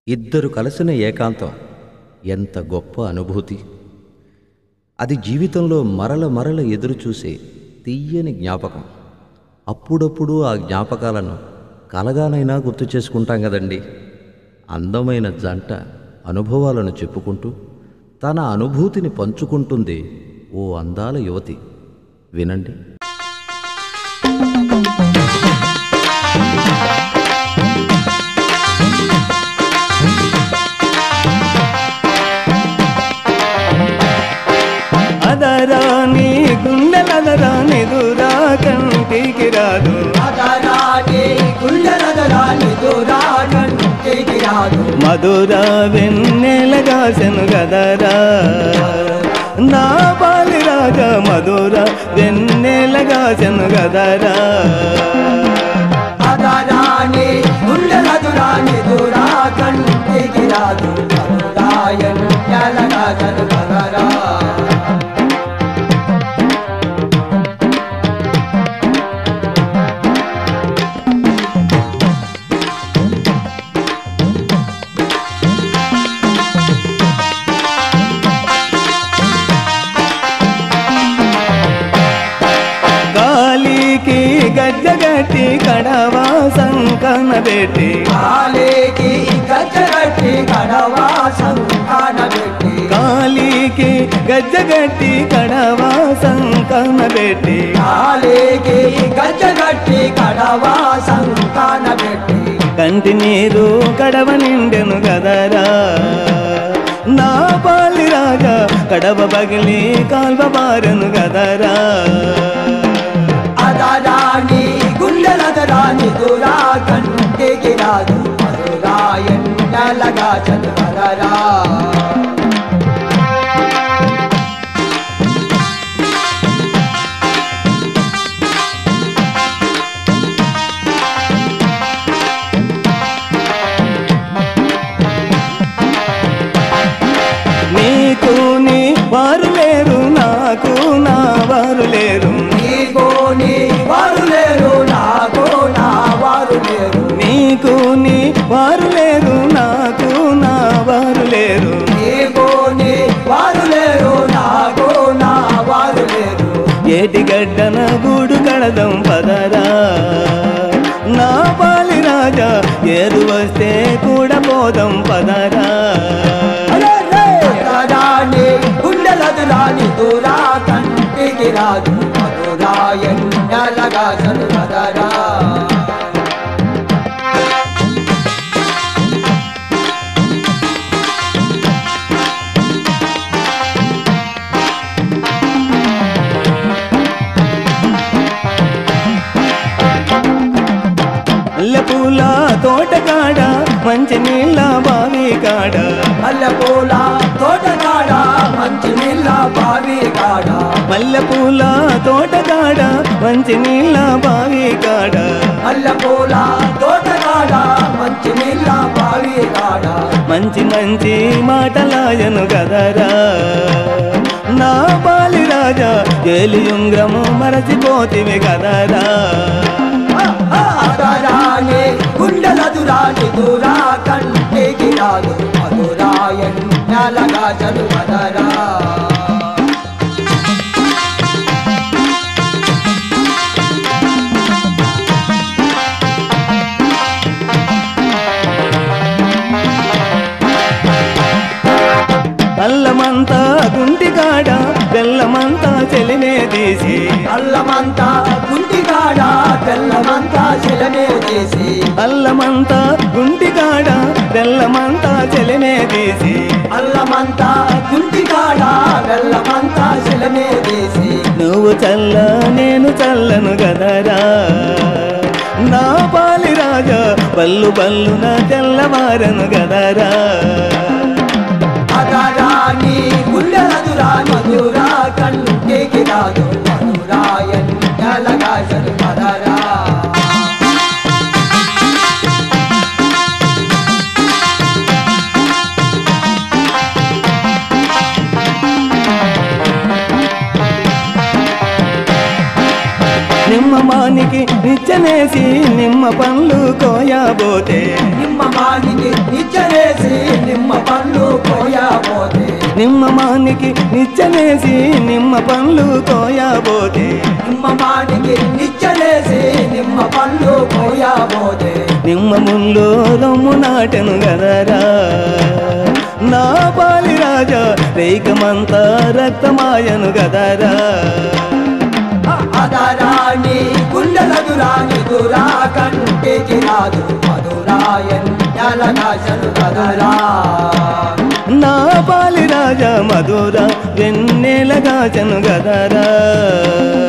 ఇద్దరు కలిసిన ఏకాంతం ఎంత గొప్ప అనుభూతి అది జీవితంలో మరల మరల ఎదురు చూసే తీయని జ్ఞాపకం అప్పుడప్పుడు ఆ జ్ఞాపకాలను కలగానైనా గుర్తు చేసుకుంటాం కదండి అందమైన జంట అనుభవాలను చెప్పుకుంటూ తన అనుభూతిని పంచుకుంటుంది ఓ అందాల యువతి వినండి అదరాని గుండెలదరాని దురా కంటికి రాదు అదరాని గుండెలదరాని దూరాకంటికి రాదు మధుర వెన్నెలగాసెను గదరా నా బాలి రాజా మధుర వెన్నెలగాసెను గదరా అదరాని గుండెలదురాని దూరాకంటికి రాదు మధురాయన్ ఎలగా చదువదరా గాలికి గజ్జగట్టి కడవా సంకన పెట్టి కాలేకి గచ్చగట్టి కడవా సంకాన పెట్టి గాలికి గజ్జగట్టి కడవా సంకన పెట్టి కాలేకి గచ్చగట్టి కడవా సంకాన పెట్టి కంటి నీరు కడవ నిండెను గదరా నా పాలి రాజా కడవ పగిలి కాల్వ బారెను గదరా అదరాని గుండెలదరాని దురా కంటికి రాదు మధురాయన్ ఎలగా చదువదరా నీకు నీ వారు లేరు నాకు నా వారు లేరు నీకు నీ వారు లేరు నాకు నా వారు లేరు నీకు నీ వారు లేరు నాకు నా వారు లేరు నీకు నీ వారు లేరు నాకు నా వారు లేరు ఏటి గడ్డన గూడు కడదం పదరా నా పాలి రాజా ఏరు వస్తే కూడా పోదాం పదరా అదరాని గుండెలదురాని దురా కంటికి రాదు మధురాయన్ ఎలగా చదువదరా అల్ల పూల తోట కాడ మంచి నీళ్ళ బావి కాడ మల్లెపూల తోటగాడ మంచి నీళ్ళ బావి కాడ మల్లె పూల తోట కాడ మంచి నీళ్ళ బావి కాడ మల్లెపూల తోటగాడ మంచి నీళ్ళ బావి కాడ మంచి మంచి మాటలాయను గదరా నా బాలి రాజా ఏలియుంగ్రము మరచిపోతివి కదరా అదరాని గుండెలదురాని దురా కంటికి రాదు మధురాయన్ నెలగా చదువదరా అల్లమంతా గుంటి కాడ బెల్లమంతా చెలినే తీసి అల్లమంతా గుంటిగాడ బెల్లమంతా శిలనే చేసి అల్లమంతా గుంటి కాడ బెల్లమంతా చెలినే తీసి అల్లమంతా గుంటిగాడ బెల్లమంతా శిలనే చేసి నువ్వు చల్ల నేను చల్లను గదరా నా పాలి రాజా బల్లు బల్లున తెల్లవారను గదరా అదరాని గుండెలదురా మధురా కంటికి రాదు మధురాయన్ ఎలగా చదువదరా నిమ్మ మానికి నిచ్చనేసి నిమ్మ పండ్లు కోయబోతే నిమ్మ మానికి నిచ్చనేసి నిమ్మ పండ్లు కోయబోతే నిమ్మ మానికి నిచ్చనేసి నిమ్మ పండ్లు కోయబోతే నిమ్మ మానికి నిచ్చనేసి నిమ్మ పండ్లు కోయబోతే నిమ్మ ముళ్ళు రొమ్ము నాటెను గదరా నా పాలి రాజా రేకమంతా రక్తమాయను గదరా అదరాణి గుండెలదు రాని దురా కంటికి రాదు మధురాయన్ జలనాశను కదరా నా పాలి రాజా మధుర వెన్నెలగాచను గదరా